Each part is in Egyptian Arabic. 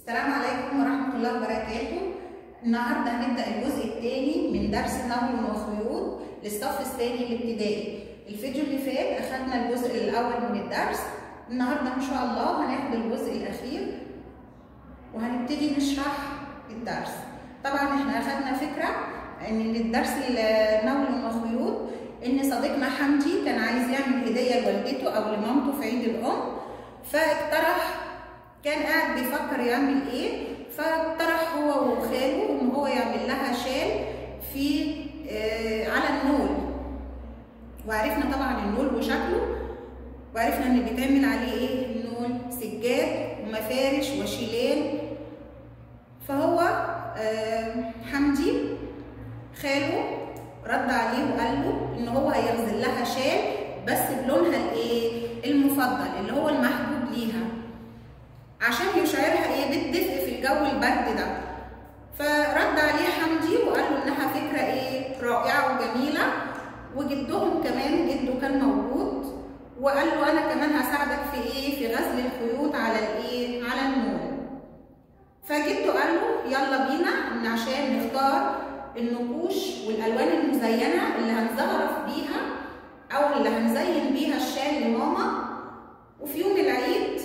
السلام عليكم ورحمة الله وبركاته النهاردة هنبدأ الجزء الثاني من درس نول وخيوط للصف الثاني الابتدائي الفيديو اللي فات أخدنا الجزء الأول من الدرس النهاردة إن شاء الله هناخد الجزء الأخير وهنبتدي نشرح الدرس طبعا احنا أخدنا فكرة إن الدرس نول وخيوط إن صديقنا حمدي كان عايز يعمل هدية لوالدته أو لمامته في عيد الأم فاقترح كان قاعد بيفكر يعمل ايه فاقترح هو وخاله ان هو يعمل لها شال في آه على النول وعرفنا طبعا النول وشكله وعرفنا ان بيتعمل عليه ايه النول سجاد ومفارش وشيلان فهو آه حمدي خاله رد عليه وقال له ان هو هيغزل لها شال بس بلونها الايه المفضل اللي هو المحبوب ليها عشان يشعرها ايه بالدفء في الجو البرد ده فرد عليه حمدي وقال له انها فكره ايه رائعه وجميله وجدهم كمان جده كان موجود وقال له انا كمان هساعدك في ايه في غزل الخيوط على الايه على النول فجده قال له يلا بينا ان عشان نختار النقوش والالوان المزينه اللي هنزخرف بيها او اللي هنزين بيها الشال لماما وفي يوم العيد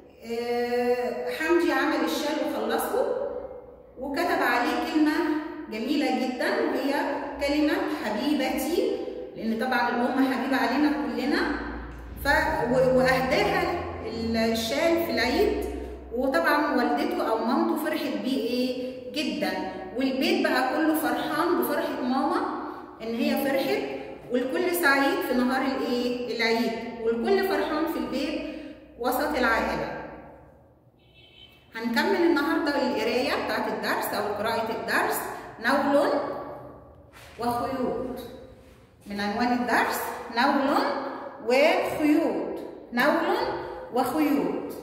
حمدي عمل الشال وخلصه وكتب عليه كلمة جميلة جدا وهي كلمة حبيبتي لأن طبعا الأم حبيبة علينا كلنا ف وأهداها الشال في العيد وطبعا والدته أو مامته فرحت بيه إيه جدا والبيت بقى كله فرحان بفرحة ماما إن هي فرحت والكل سعيد في نهار الإيه العيد والكل فرحان في البيت وسط العائلة هنكمل النهارده القرايه بتاعت الدرس او قراءه الدرس نول وخيوط من عنوان الدرس نول وخيوط نول وخيوط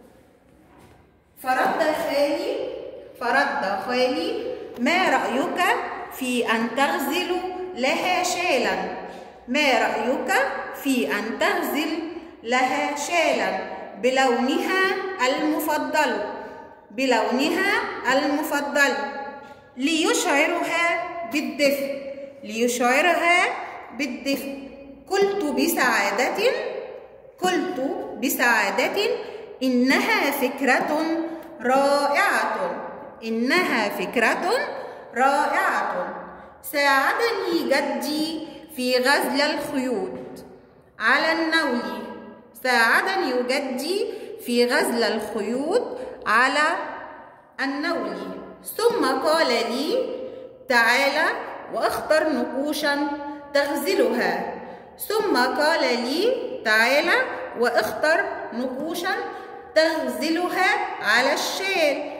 فرد خالي فرد خالي ما رايك في ان تغزل لها شالا ما رايك في ان تغزل لها شالا بلونها المفضل بلونها المفضل ليشعرها بالدفء ليشعرها بالدفء قلت بسعادة قلت بسعادة إنها فكرة رائعة إنها فكرة رائعة ساعدني جدي في غزل الخيوط على النول ساعدني جدي في غزل الخيوط على النول ثم قال لي تعالى واختر نقوشا تغزلها ثم قال لي تعالى واختر نقوشا تغزلها على الشال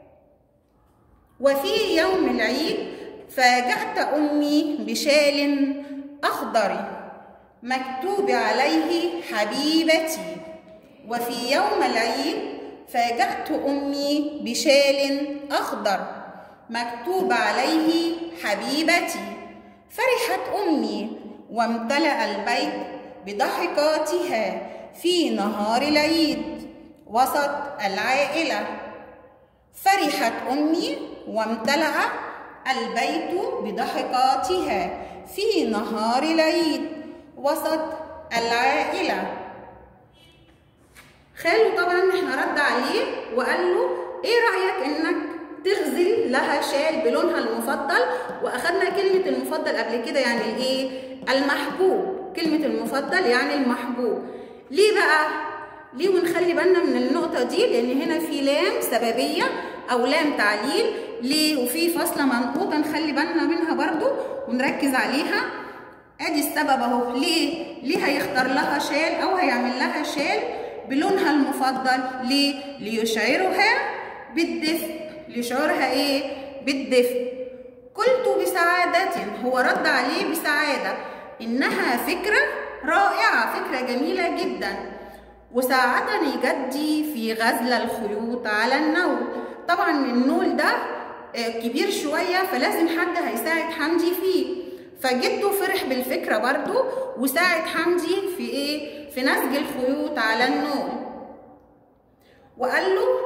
وفي يوم العيد فاجأت أمي بشال أخضر مكتوب عليه حبيبتي وفي يوم العيد فاجأت أمي بشال أخضر مكتوب عليه حبيبتي فرحت أمي وامتلأ البيت بضحكاتها في نهار العيد وسط العائلة فرحت أمي وامتلأ البيت بضحكاتها في نهار العيد وسط العائلة خاله طبعا احنا رد عليه وقال له ايه رأيك انك تغزل لها شال بلونها المفضل واخدنا كلمة المفضل قبل كده يعني الايه المحبوب كلمة المفضل يعني المحبوب ليه بقى ليه ونخلي بالنا من النقطة دي لان هنا في لام سببية او لام تعليل ليه وفي فاصلة منقوطة نخلي بالنا منها برضو ونركز عليها ادي السبب اهو ليه ليه هيختار لها شال او هيعمل لها شال بلونها المفضل ليه ليشعرها بالدفء ليشعرها ايه بالدفء قلت بسعادة هو رد عليه بسعادة إنها فكرة رائعة فكرة جميلة جدا وساعدني جدي في غزل الخيوط على النول طبعا النول ده كبير شوية فلازم حد هيساعد حمدي فيه فجده فرح بالفكرة برضو وساعد حمدي في ايه في نسج الخيوط على النول وقال له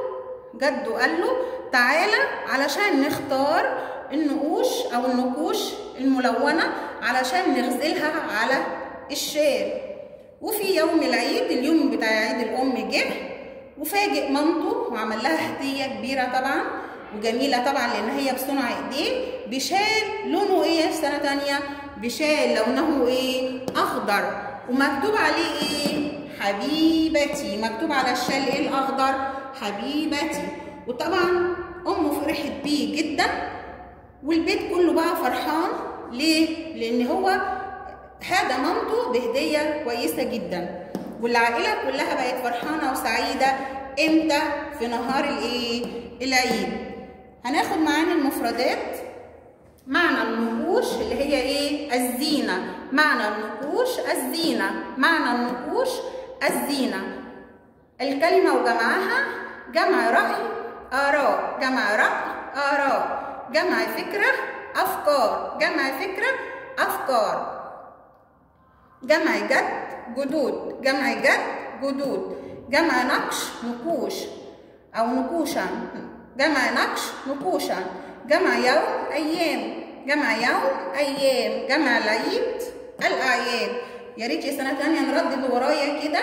جده قال له تعالى علشان نختار النقوش او النقوش الملونه علشان نغزلها على الشال وفي يوم العيد اليوم بتاع عيد الام جه وفاجئ مامته وعمل لها هديه كبيره طبعا وجميله طبعا لان هي بصنع ايديه بشال لونه ايه سنه تانية بشال لونه ايه اخضر ومكتوب عليه ايه حبيبتي مكتوب على الشال ايه الاخضر حبيبتي وطبعا امه فرحت بيه جدا والبيت كله بقى فرحان ليه لان هو هدى مامته بهديه كويسه جدا والعائله كلها بقت فرحانه وسعيده امتى في نهار الايه العيد هناخد معانا المفردات معنى النقوش اللي هي ايه الزينه معنى النقوش الزينه معنى النقوش الزينه الكلمه وجمعها جمع راي اراء جمع راي اراء جمع فكره افكار جمع فكره افكار جمع جد جدود جمع جد جدود جمع نقش نقوش او نقوشا جمع نقش نقوشا جمع يوم ايام جمع يوم ايام جمع العيد الاعياد يا ريت يا سنه تانية نردد ورايا كده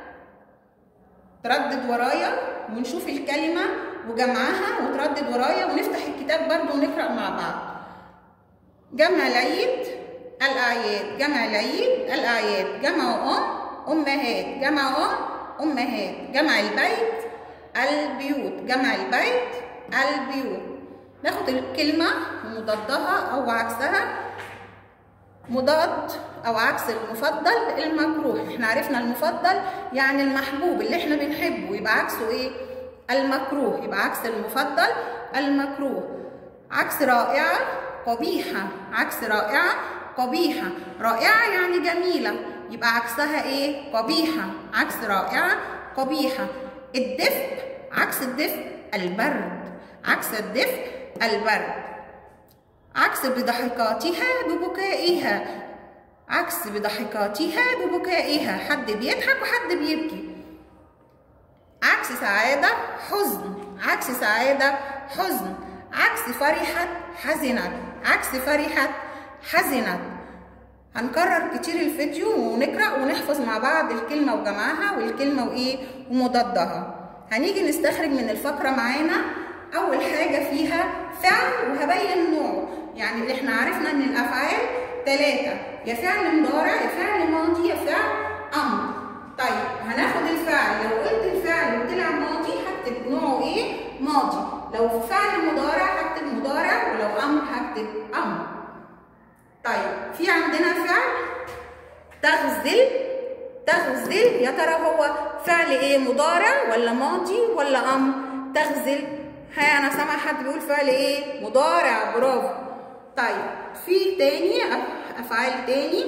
تردد ورايا ونشوف الكلمه وجمعها وتردد ورايا ونفتح الكتاب برضو ونقرا مع بعض جمع العيد الأعياد جمع العيد الأعياد جمع أم أمهات جمع أم أمهات جمع البيت البيوت جمع البيت البيوت ناخد الكلمة ومضادها أو عكسها مضاد أو عكس المفضل المكروه احنا عرفنا المفضل يعني المحبوب اللي احنا بنحبه يبقى عكسه ايه المكروه يبقى عكس المفضل المكروه عكس رائعة قبيحة عكس رائعة قبيحة رائعة يعني جميلة يبقى عكسها ايه قبيحة عكس رائعة قبيحة الدفء عكس الدفء البرد عكس الدفء البرد عكس بضحكاتها ببكائها عكس بضحكاتها ببكائها حد بيضحك وحد بيبكي عكس سعادة حزن عكس سعادة حزن عكس فرحة حزنت عكس فرحة حزنت هنكرر كتير الفيديو ونقرا ونحفظ مع بعض الكلمه وجمعها والكلمه وايه ومضادها هنيجي نستخرج من الفقره معانا اول حاجه فيها فعل وهبين نوعه يعني اللي احنا عرفنا ان الافعال ثلاثه يا فعل مضارع يا فعل ماضي يا فعل امر طيب هناخد الفعل لو قلت الفعل وطلع ماضي هكتب نوعه ايه ماضي لو فعل مضارع هكتب مضارع ولو امر هكتب امر طيب في عندنا فعل تغزل تغزل يا ترى هو فعل ايه مضارع ولا ماضي ولا امر تغزل ها انا سامع حد بيقول فعل ايه مضارع برافو طيب في تاني افعال تاني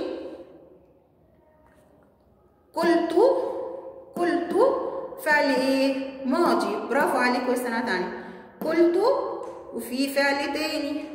قلت قلت فعل ايه ماضي برافو عليكم يا سنه تانية قلت وفي فعل تاني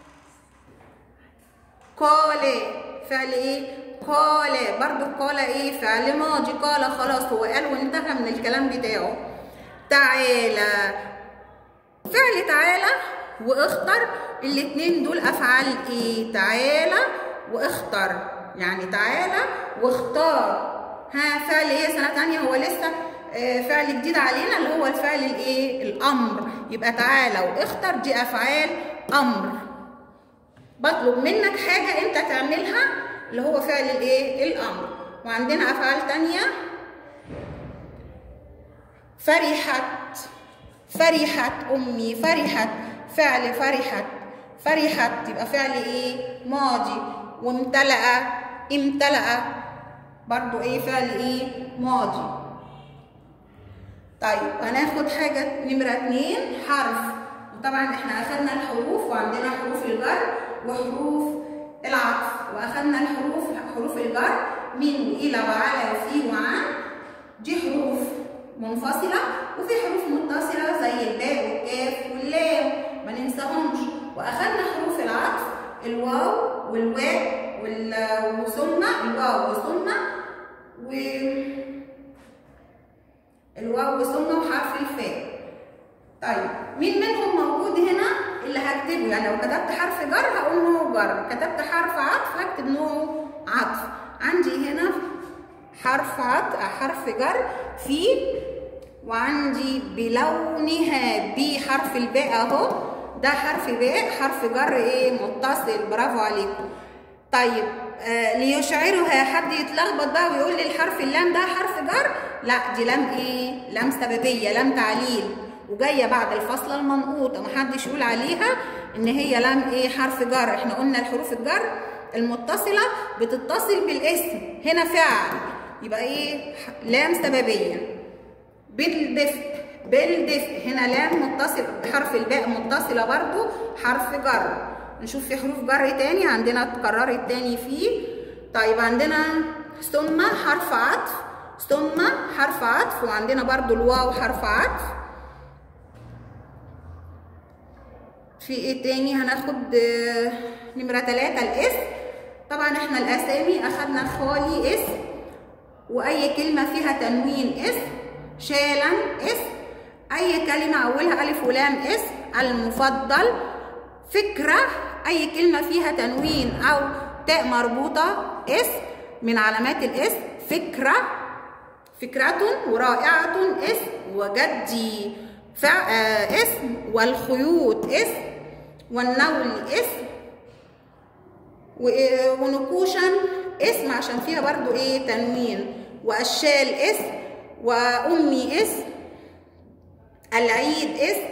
قال فعل ايه قال برضو قال ايه فعل ماضي قال خلاص هو قال وانتهى من الكلام بتاعه تعالى فعل تعالى واختر الاتنين دول افعال ايه تعالى واختر يعني تعالى واختار ها فعل ايه سنه تانية هو لسه آه فعل جديد علينا اللي هو الفعل الايه الامر يبقى تعالى واختر دي افعال امر بطلب منك حاجة أنت تعملها اللي هو فعل الإيه؟ الأمر وعندنا أفعال تانية فرحت فرحت أمي فرحت فعل فرحت فرحت يبقى فعل إيه؟ ماضي وامتلأ امتلأ برضو إيه فعل إيه؟ ماضي طيب هناخد حاجة نمرة اتنين حرف وطبعا احنا أخدنا الحروف وعندنا حروف الجر وحروف العطف واخدنا الحروف حروف الجر من والى وعلى وفي وعن دي حروف منفصله وفي حروف متصله زي الباء والكاف واللام ما ننساهمش واخدنا حروف العطف الواو والواو وثم الواو وثم و الواو وثم وحرف الفاء يعني لو كتبت حرف جر هقول نوعه جر كتبت حرف عطف هكتب نوعه عطف عندي هنا حرف عطف حرف جر في وعندي بلونها بي حرف الباء اهو ده حرف باء حرف جر ايه متصل برافو عليكم طيب آه ليشعرها حد يتلخبط بقى ويقول لي الحرف اللام ده حرف جر لا دي لام ايه لام سببيه لام تعليل وجايه بعد الفاصله المنقوطه محدش يقول عليها ان هي لام ايه حرف جر احنا قلنا الحروف الجر المتصله بتتصل بالاسم هنا فعل يبقى ايه لام سببيه بالدفء بالدفء هنا لام متصل بحرف الباء متصله برضو حرف جر نشوف في حروف جر تاني عندنا اتكررت تاني فيه طيب عندنا ثم حرف عطف ثم حرف عطف وعندنا برضو الواو حرف عطف في ايه تاني هناخد نمرة تلاتة الاسم طبعا احنا الاسامي اخدنا خالي اسم واي كلمة فيها تنوين اسم شالا اسم اي كلمة اولها الف ولام اسم المفضل فكرة اي كلمة فيها تنوين او تاء مربوطة اسم من علامات الاسم فكرة فكرة ورائعة اسم وجدي فع... آه اسم والخيوط اسم والنول اسم ونكوشا اسم عشان فيها برضو ايه تنوين واشال اسم وامي اسم العيد اسم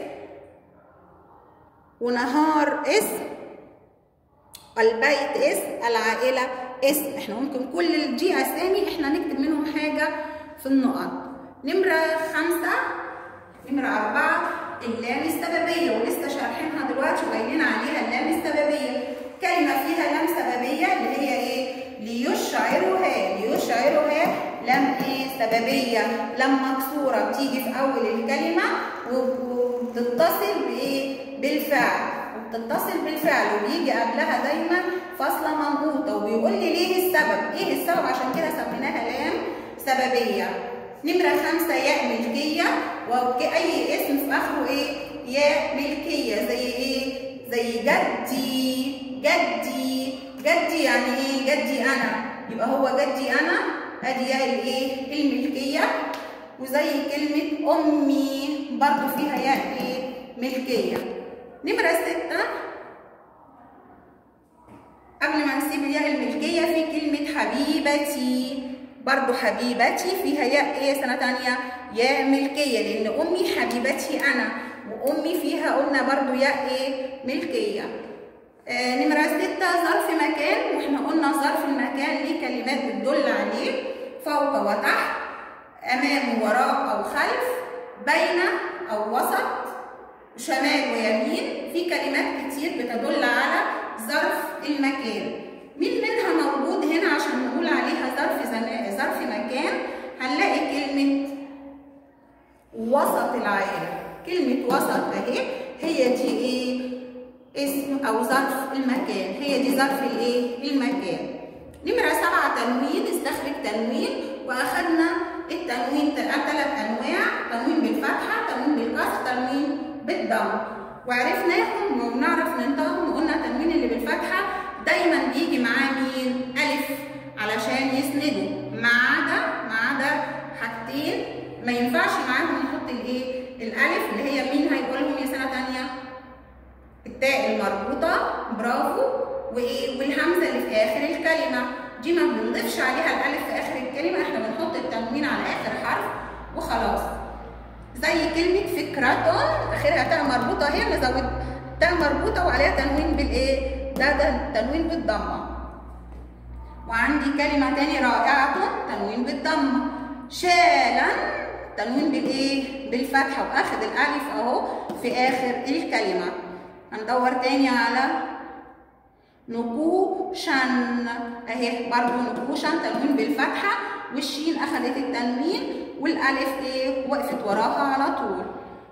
ونهار اسم البيت اسم العائلة اسم احنا ممكن كل دي اسامي احنا نكتب منهم حاجة في النقط نمرة خمسة نمرة أربعة اللام السببية ولسه شارحينها دلوقتي وقايلين عليها اللام السببية كلمة فيها لام سببية اللي هي ايه؟ ليشعرها ليشعرها لام ايه؟ سببية لام مكسورة بتيجي في أول الكلمة وبتتصل بايه؟ بالفعل وبتتصل بالفعل وبيجي قبلها دايما فاصلة منقوطة وبيقول لي ليه السبب؟ ايه السبب عشان كده سميناها لام سببية نمرة خمسة ياء ملكية وأي اسم في آخره إيه؟ ياء ملكية زي إيه؟ زي جدي جدي جدي يعني إيه؟ جدي أنا يبقى هو جدي أنا أدي ياء الإيه؟ الملكية وزي كلمة أمي برضو فيها ياء إيه؟ ملكية نمرة ستة قبل ما نسيب الياء الملكية في كلمة حبيبتي برضو حبيبتي فيها ياء ايه سنة تانية ياء ملكية لأن أمي حبيبتي أنا وأمي فيها قلنا برضو ياء ايه ملكية آه نمرة ستة ظرف مكان واحنا قلنا ظرف المكان ليه كلمات بتدل عليه فوق وتحت أمام وراء أو خلف بين أو وسط شمال ويمين في كلمات كتير بتدل على ظرف المكان مين منها موجود هنا عشان نقول عليها ظرف زمان ظرف مكان هنلاقي كلمة وسط العائلة كلمة وسط اهي هي دي ايه اسم او ظرف المكان هي دي ظرف الايه المكان نمرة سبعة تنوين استخرج تنوين واخدنا التنوين ثلاث انواع تنوين بالفتحة تنوين بالكسر تنوين بالضم وعرفناهم ونعرف ننطقهم وقلنا التنوين اللي بالفتحة دايما بيجي معاه مين؟ ألف علشان يسنده ما عدا ما عدا حاجتين ما ينفعش معاهم نحط الايه؟ الألف اللي هي مين هيقولهم يا سنة تانية؟ التاء المربوطة برافو وايه؟ والهمزة اللي في آخر الكلمة دي ما بنضيفش عليها الألف في آخر الكلمة احنا بنحط التنوين على آخر حرف وخلاص زي كلمة فكرة آخرها تاء مربوطة هي نزود تاء مربوطة وعليها تنوين بالإيه؟ ده ده تنوين بالضمة وعندي كلمة تاني رائعة تنوين بالضمة شالا تنوين بالايه بالفتحة واخد الالف اهو في اخر الكلمة هندور تاني على نقوشا اهي برضو نقوشا تنوين بالفتحة والشين اخدت التنوين والالف ايه وقفت وراها على طول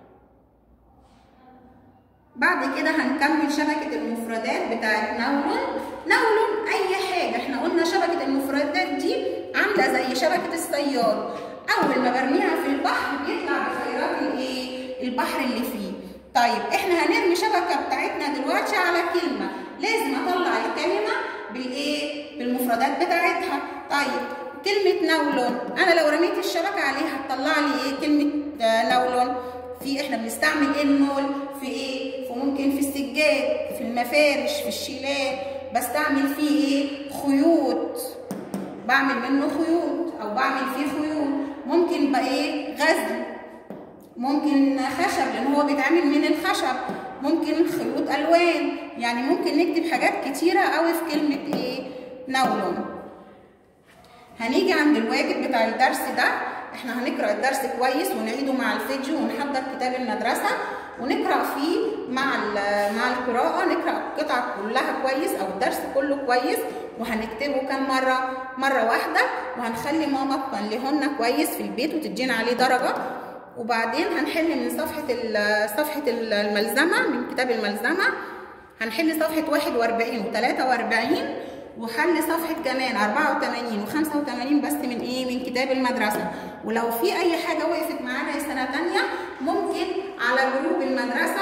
بعد كده هنكمل شبكة المفردات بتاعت نول نول أي حاجة احنا قلنا شبكة المفردات دي عاملة زي شبكة الصياد أول ما برميها في البحر بيطلع بخيرات الإيه؟ البحر اللي فيه طيب احنا هنرمي شبكه بتاعتنا دلوقتي على كلمه لازم اطلع الكلمه بالايه بالمفردات بتاعتها طيب كلمه نولون انا لو رميت الشبكه عليها هتطلع لي ايه كلمه نولون في احنا بنستعمل ايه النول في ايه في ممكن في السجاد في المفارش في الشيلات بستعمل فيه ايه خيوط بعمل منه خيوط او بعمل فيه خيوط ممكن بقى ايه غزل ممكن خشب لان هو بيتعمل من الخشب ممكن خيوط الوان يعني ممكن نكتب حاجات كتيره قوي في كلمه ايه نولون هنيجي عند الواجب بتاع الدرس ده احنا هنقرا الدرس كويس ونعيده مع الفيديو ونحضر كتاب المدرسه ونقرا فيه مع مع القراءه نقرا القطع كلها كويس او الدرس كله كويس وهنكتبه كم مره مره واحده وهنخلي ماما تمليهن كويس في البيت وتدينا عليه درجه وبعدين هنحل من صفحه صفحه الملزمه من كتاب الملزمه هنحل صفحه 41 و43 وحل صفحة كمان 84 و85 بس من ايه؟ من كتاب المدرسة، ولو في أي حاجة وقفت معانا يا سنة تانية ممكن على جروب المدرسة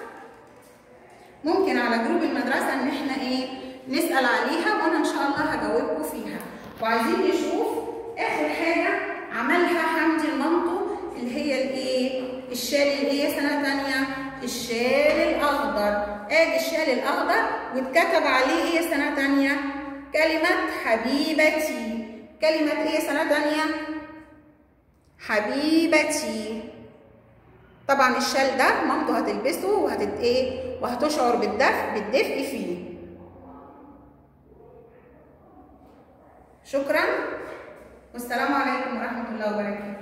ممكن على جروب المدرسة إن احنا ايه؟ نسأل عليها وأنا إن شاء الله هجاوبكم فيها، وعايزين نشوف آخر حاجة عملها حمدي لمامته اللي هي الايه؟ الشال اللي هي سنة تانية الشال الأخضر، آدي الشال الأخضر واتكتب عليه ايه سنة تانية؟ كلمة حبيبتي كلمة ايه سنة تانية؟ حبيبتي طبعا الشال ده مامته هتلبسه وهتت ايه وهتشعر بالدفء بالدفء فيه شكرا والسلام عليكم ورحمة الله وبركاته